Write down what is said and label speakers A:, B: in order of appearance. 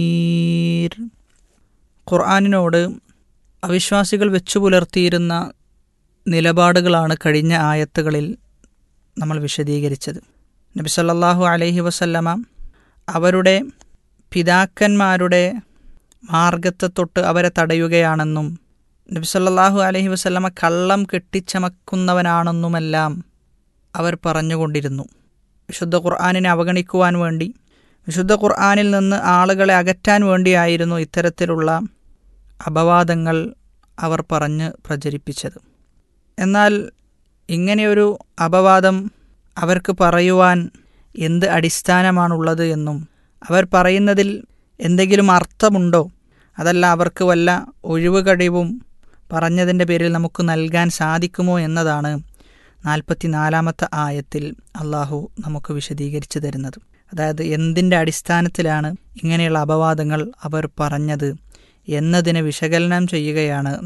A: ഖുർആാനിനോട് അവിശ്വാസികൾ വെച്ചു പുലർത്തിയിരുന്ന നിലപാടുകളാണ് കഴിഞ്ഞ ആയത്തുകളിൽ നമ്മൾ വിശദീകരിച്ചത് നബി സല്ലല്ലാഹു അലൈഹി വസല്ലമ അവരുടെ പിതാക്കന്മാരുടെ മാർഗത്തെ തൊട്ട് അവരെ തടയുകയാണെന്നും നബി സല്ലല്ലാഹു അലൈഹി വസല്ലമ കള്ളം കെട്ടിച്ചമക്കുന്നവനാണെന്നുമെല്ലാം അവർ പറഞ്ഞുകൊണ്ടിരുന്നു വിശുദ്ധ ഖുർആാനിനെ അവഗണിക്കുവാൻ വേണ്ടി വിശുദ്ധ ഖുർആാനിൽ നിന്ന് ആളുകളെ അകറ്റാൻ വേണ്ടിയായിരുന്നു ഇത്തരത്തിലുള്ള അപവാദങ്ങൾ അവർ പറഞ്ഞ് പ്രചരിപ്പിച്ചത് എന്നാൽ ഇങ്ങനെയൊരു അപവാദം അവർക്ക് പറയുവാൻ എന്ത് അടിസ്ഥാനമാണുള്ളത് എന്നും അവർ പറയുന്നതിൽ എന്തെങ്കിലും അർത്ഥമുണ്ടോ അതല്ല അവർക്ക് വല്ല ഒഴിവ് കഴിവും പറഞ്ഞതിൻ്റെ പേരിൽ നമുക്ക് നൽകാൻ സാധിക്കുമോ എന്നതാണ് നാൽപ്പത്തിനാലാമത്തെ ആയത്തിൽ അള്ളാഹു നമുക്ക് വിശദീകരിച്ചു തരുന്നത് അതായത് എന്തിൻ്റെ അടിസ്ഥാനത്തിലാണ് ഇങ്ങനെയുള്ള അപവാദങ്ങൾ അവർ പറഞ്ഞത് എന്നതിനെ വിശകലനം ചെയ്യുകയാണ്